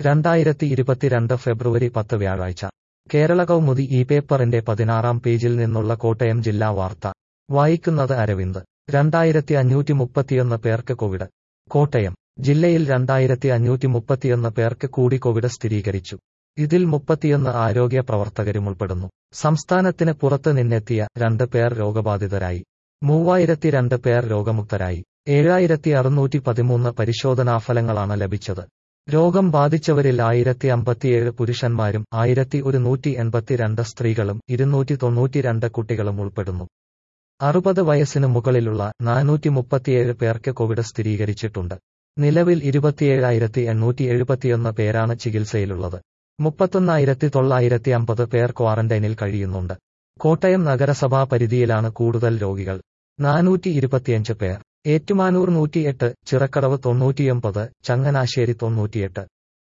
രണ്ടായിരത്തി ഇരുപത്തിരണ്ട് ഫെബ്രുവരി പത്ത് വ്യാഴാഴ്ച കേരള കൗമുദി ഈ പേപ്പറിന്റെ പതിനാറാം പേജിൽ നിന്നുള്ള കോട്ടയം ജില്ലാ വാർത്ത വായിക്കുന്നത് അരവിന്ദ് രണ്ടായിരത്തി അഞ്ഞൂറ്റി മുപ്പത്തിയൊന്ന് പേർക്ക് കോവിഡ് കോട്ടയം ജില്ലയിൽ രണ്ടായിരത്തി അഞ്ഞൂറ്റി മുപ്പത്തിയൊന്ന് പേർക്ക് കൂടി കോവിഡ് സ്ഥിരീകരിച്ചു ഇതിൽ മുപ്പത്തിയൊന്ന് ആരോഗ്യ പ്രവർത്തകരും ഉൾപ്പെടുന്നു സംസ്ഥാനത്തിന് പുറത്ത് നിന്നെത്തിയ രണ്ട് പേർ രോഗബാധിതരായി മൂവായിരത്തി രണ്ട് പേർ രോഗമുക്തരായി ഏഴായിരത്തി അറുന്നൂറ്റി പതിമൂന്ന് പരിശോധനാഫലങ്ങളാണ് ലഭിച്ചത് രോഗം ബാധിച്ചവരിൽ ആയിരത്തി അമ്പത്തിയേഴ് പുരുഷന്മാരും ആയിരത്തി ഒരുന്നൂറ്റി എൺപത്തിരണ്ട് സ്ത്രീകളും ഇരുന്നൂറ്റി തൊണ്ണൂറ്റിരണ്ട് കുട്ടികളും ഉൾപ്പെടുന്നു അറുപത് വയസ്സിന് മുകളിലുള്ള നാനൂറ്റി മുപ്പത്തിയേഴ് പേർക്ക് കോവിഡ് സ്ഥിരീകരിച്ചിട്ടുണ്ട് നിലവിൽ ഇരുപത്തിയേഴായിരത്തി എണ്ണൂറ്റി എഴുപത്തിയൊന്ന് പേരാണ് ചികിത്സയിലുള്ളത് മുപ്പത്തൊന്നായിരത്തി തൊള്ളായിരത്തി അമ്പത് പേർ ക്വാറന്റൈനിൽ കഴിയുന്നുണ്ട് കോട്ടയം നഗരസഭാ പരിധിയിലാണ് കൂടുതൽ രോഗികൾ നാനൂറ്റി ഇരുപത്തിയഞ്ച് പേർ ഏറ്റുമാനൂർ നൂറ്റിയെട്ട് ചിറക്കടവ് തൊണ്ണൂറ്റിയൊമ്പത് ചങ്ങനാശ്ശേരി തൊണ്ണൂറ്റിയെട്ട്